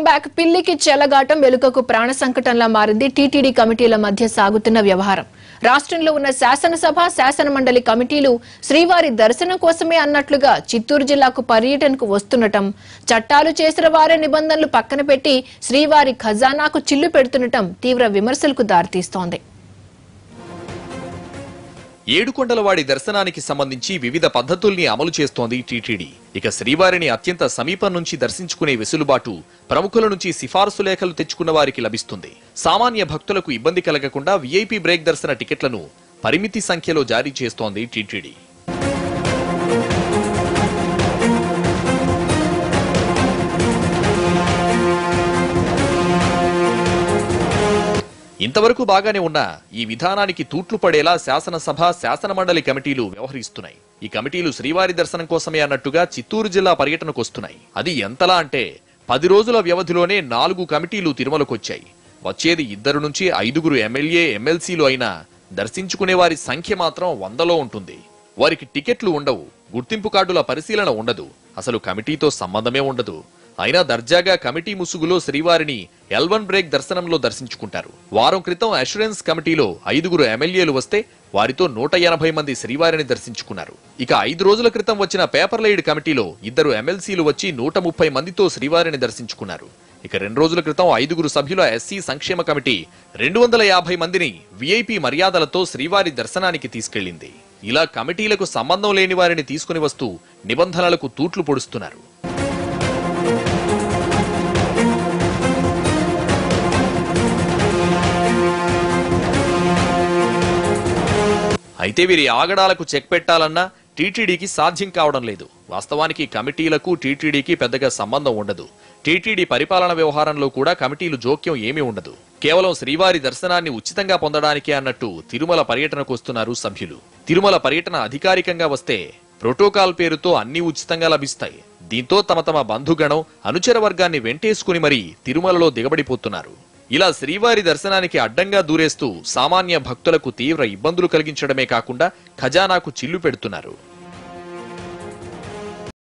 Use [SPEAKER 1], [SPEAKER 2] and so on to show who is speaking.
[SPEAKER 1] welcome back పిల్లికి చెలగాటం వెలుకకు ప్రాణ సంకటంలా మారింది టీటీడీ కమిటీల మధ్య సాగుతున్న వ్యవహారం రాష్ట్రంలో ఉన్న శాసనసభ శాసన మండలి కమిటీలు శ్రీవారి దర్శనం కోసమే అన్నట్లుగా చిత్తూరు జిల్లాకు పర్యటనకు వస్తుండటం చట్టాలు చేసిన వారే నిబంధనలు పక్కన పెట్టి శ్రీవారి ఖజానాకు చిల్లు పెడుతుండటం తీవ్ర విమర్శలకు దారితీస్తోంది
[SPEAKER 2] ఏడుకొండలవాడి దర్శనానికి సంబంధించి వివిధ పద్ధతుల్ని అమలు చేస్తోంది టీటీడీ ఇక శ్రీవారిని అత్యంత సమీపం నుంచి దర్శించుకునే వెసులుబాటు ప్రముఖుల నుంచి సిఫారసు లేఖలు తెచ్చుకున్న వారికి లభిస్తుంది సామాన్య భక్తులకు ఇబ్బంది కలగకుండా వీఐపీ బ్రేక్ దర్శన టికెట్లను పరిమితి సంఖ్యలో జారీ చేస్తోంది టీటీడీ ఇంతవరకు బాగానే ఉన్నా ఈ విధానానికి తూట్లు పడేలా శాసనసభ శాసన మండలి కమిటీలు వ్యవహరిస్తున్నాయి ఈ కమిటీలు శ్రీవారి దర్శనం కోసమే అన్నట్టుగా చిత్తూరు జిల్లా పర్యటనకు వస్తున్నాయి అది ఎంతలా అంటే పది రోజుల వ్యవధిలోనే నాలుగు కమిటీలు తిరుమలకొచ్చాయి వచ్చేది ఇద్దరు నుంచి ఐదుగురు ఎమ్మెల్యే ఎమ్మెల్సీలు అయినా దర్శించుకునే వారి సంఖ్య మాత్రం వందలో ఉంటుంది వారికి టికెట్లు ఉండవు గుర్తింపు కార్డుల పరిశీలన ఉండదు అసలు కమిటీతో సంబంధమే ఉండదు అయినా దర్జాగా కమిటీ ముసుగులో శ్రీవారిని ఎల్వన్ బ్రేక్ దర్శనంలో దర్శించుకుంటారు వారం క్రితం అష్యూరెన్స్ కమిటీలో ఐదుగురు ఎమ్మెల్యేలు వస్తే వారితో నూట ఎనభై మంది శ్రీవారిని దర్శించుకున్నారు ఇక ఐదు రోజుల క్రితం వచ్చిన పేపర్ లైడ్ కమిటీలో ఇద్దరు ఎమ్మెల్సీలు వచ్చి నూట ముప్పై మందితో శ్రీవారిని దర్శించుకున్నారు ఇక రెండు రోజుల క్రితం ఐదుగురు సభ్యుల ఎస్సీ సంక్షేమ కమిటీ రెండు వందల యాభై మందిని విఐపి మర్యాదలతో శ్రీవారి దర్శనానికి తీసుకెళ్లింది ఇలా కమిటీలకు సంబంధం లేని వారిని తీసుకుని వస్తూ నిబంధనలకు తూట్లు పొడుస్తున్నారు అయితే వీరి ఆగడాలకు చెక్ పెట్టాలన్నా టీటీడీకి సాధ్యం కావడం లేదు వాస్తవానికి కమిటీలకు టీటీడీకి పెద్దగా సంబంధం ఉండదు టీటీడీ పరిపాలన వ్యవహారంలో కూడా కమిటీలు జోక్యం ఏమీ ఉండదు కేవలం శ్రీవారి దర్శనాన్ని ఉచితంగా పొందడానికే అన్నట్టు తిరుమల పర్యటనకు వస్తున్నారు సభ్యులు తిరుమల పర్యటన అధికారికంగా వస్తే ప్రోటోకాల్ పేరుతో అన్ని ఉచితంగా లభిస్తాయి దీంతో తమ తమ బంధుగణం అనుచర వర్గాన్ని వెంటేసుకుని మరీ తిరుమలలో దిగబడిపోతున్నారు ఇలా శ్రీవారి దర్శనానికి అడ్డంగా దూరేస్తూ సామాన్య భక్తులకు తీవ్ర ఇబ్బందులు కలిగించడమే కాకుండా ఖజానాకు చిల్లు పెడుతున్నారు